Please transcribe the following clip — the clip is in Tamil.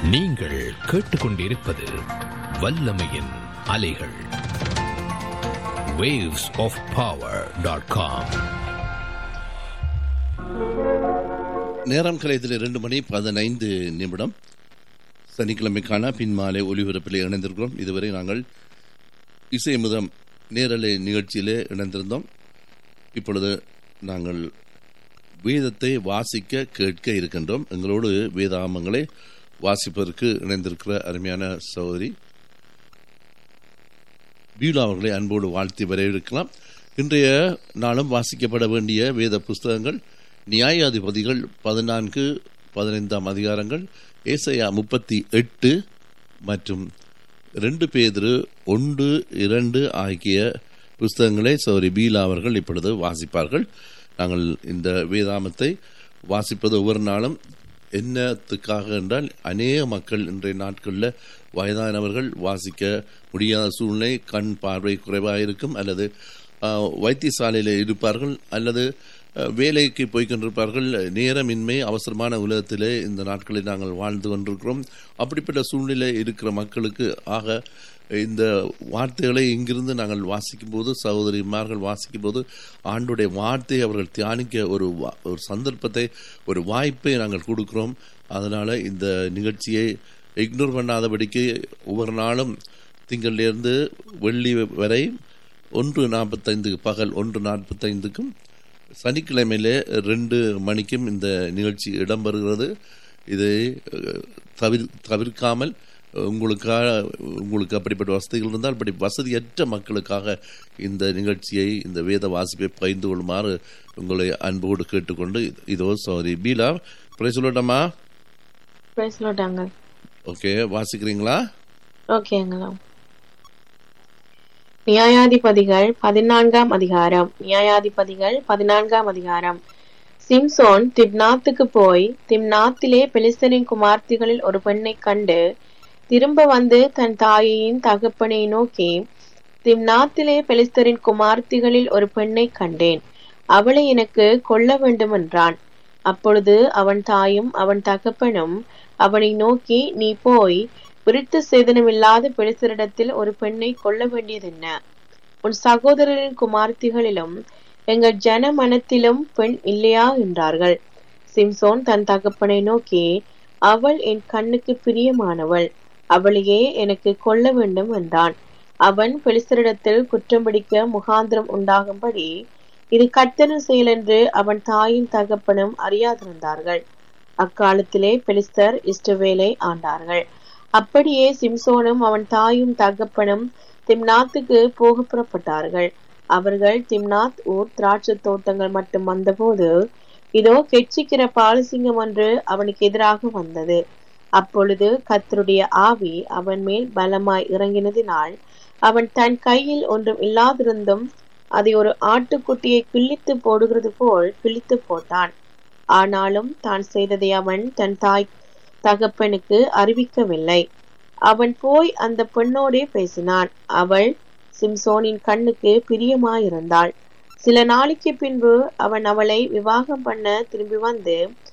நீங்கள் கேட்டுக்கொண்டிருப்பது வல்லமையின் அலைகள் waves of power.com நேரம் கலையத்தில் இரண்டு மணி பதினைந்து நிமிடம் சனிக்கிழமைக்கான பின்மாலை ஒலிபரப்பில் இணைந்திருக்கிறோம் இதுவரை நாங்கள் இசை முதம் நேரலை நிகழ்ச்சியிலே இணைந்திருந்தோம் இப்பொழுது நாங்கள் வேதத்தை வாசிக்க கேட்க இருக்கின்றோம் எங்களோடு வேதாமங்களை வாசிப்பதற்கு இணைந்திருக்கிற அருமையான சகோதரி பீலா அவர்களை அன்போடு வாழ்த்தி வரவேற்கலாம் இன்றைய நாளும் வாசிக்கப்பட வேண்டிய வேத புஸ்தகங்கள் நியாயாதிபதிகள் பதினான்கு பதினைந்தாம் அதிகாரங்கள் ஏசையா முப்பத்தி எட்டு மற்றும் ரெண்டு பேதிரு ஒன்று இரண்டு ஆகிய புஸ்தகங்களை சௌரி பீலா அவர்கள் இப்பொழுது வாசிப்பார்கள் நாங்கள் இந்த வேதாமத்தை வாசிப்பது ஒவ்வொரு நாளும் என்னத்துக்காக என்றால் அநேக மக்கள் இன்றைய நாட்களில் வயதானவர்கள் வாசிக்க முடியாத சூழ்நிலை கண் பார்வை குறைவாக இருக்கும் அல்லது ஆஹ், வைத்தியசாலையில் இருப்பார்கள் அல்லது அஹ், வேலைக்கு போய் கொண்டிருப்பார்கள் நேரமின்மை அவசரமான உலகத்திலே இந்த நாட்களில் நாங்கள் வாழ்ந்து கொண்டிருக்கிறோம் அப்படிப்பட்ட சூழ்நிலை இருக்கிற மக்களுக்கு ஆக இந்த வார்த்தைகளை இங்கிருந்து நாங்கள் வாசிக்கும் போது சகோதரிமார்கள் வாசிக்கும் போது ஆண்டுடைய வார்த்தையை அவர்கள் தியானிக்க ஒரு வா- ஒரு சந்தர்ப்பத்தை ஒரு வாய்ப்பை நாங்கள் கொடுக்கிறோம் அதனால இந்த நிகழ்ச்சியை இக்னோர் பண்ணாதபடிக்கு ஒவ்வொரு நாளும் திங்களிலிருந்து வெள்ளி வரை ஒன்று நாற்பத்தைந்துக்கு பகல் ஒன்று நாற்பத்தைந்துக்கும் சனிக்கிழமையிலே ரெண்டு மணிக்கும் இந்த நிகழ்ச்சி இடம்பெறுகிறது இதை அஹ், தவிர் தவிர்க்காமல் உங்களுக்காக உங்களுக்கு அப்படிப்பட்ட வசதிகள் இருந்தால் அப்படி வசதியற்ற மக்களுக்காக இந்த நிகழ்ச்சியை இந்த வேத வாசிப்பை பகிர்ந்து கொள்ளுமாறு உங்களை அன்போடு கேட்டுக்கொண்டு இதோ சாரி பீலா பிறை சொல்லட்டமா பேசலோட்டாங்க ஓகே வாசிக்கிறீங்களா ஓகேங்களா நியாயாதிபதிகள் பதினான்காம் அதிகாரம் நியாயாதிபதிகள் பதினான்காம் அதிகாரம் சிம்சோன் திம்னாத்துக்கு போய் திம்னாத்திலே பெலிஸ்தரின் குமார்த்திகளில் ஒரு பெண்ணைக் கண்டு திரும்ப வந்து தன் தாயையின் தகப்பனை நோக்கி திம்னாத்திலே பெலிஸ்தரின் குமார்த்திகளில் ஒரு பெண்ணைக் கண்டேன் அவளை எனக்கு கொல்ல வேண்டும் என்றான் அப்பொழுது அவன் தாயும் அவன் தகப்பனும் அவனை நோக்கி நீ போய் விருத்த சேதனமில்லாத பெலிஸ்தரிடத்தில் ஒரு பெண்ணை கொல்ல வேண்டியதென்ன உன் சகோதரரின் குமார்த்திகளிலும் எங்கள் ஜன மனத்திலும் பெண் இல்லையா என்றார்கள் சிம்சோன் தன் தகப்பனை நோக்கி அவள் என் கண்ணுக்கு பிரியமானவள் அவளையே எனக்கு கொல்ல வேண்டும் என்றான் அவன் பெலிஸ்தரிடத்தில் குற்றம் பிடிக்க முகாந்திரம் உண்டாகும்படி இது கர்த்தரின் செயல் என்று அவன் தாயின் தகப்பனும் அறியாதிருந்தார்கள் அக்காலத்திலே பெலிஸ்தர் இஷ்டவேலை ஆண்டார்கள் அப்படியே சிம்சோனும் அவன் தாயும் தகப்பனும் திம்னாத்துக்கு போக புறப்பட்டார்கள் அவர்கள் திம்னாத் ஊர் திராட்சை தோட்டங்கள் மட்டும் வந்தபோது இதோ கெட்சிக்கிற பாலசிங்கம் ஒன்று அவனுக்கு எதிராக வந்தது அப்பொழுது கர்த்தருடைய ஆவி அவன் மேல் பலமாய் இறங்கினதினால் அவன் தன் கையில் ஒன்றும் இல்லாதிருந்தும் அதை ஒரு ஆட்டுக்குட்டியை கிழித்து போடுகிறது போல் கிழித்து போட்டான் ஆனாலும் தான் செய்ததை அவன் தன் தாய் தகப்பனுக்கு அறிவிக்கவில்லை அவன் போய் அந்த பெண்ணோடே பேசினான் அவள் சிம்சோனின் கண்ணுக்கு பிரியமாயிருந்தாள் சில நாளைக்கு பின்பு அவன் அவளை விவாகம் பண்ண திரும்பி வந்து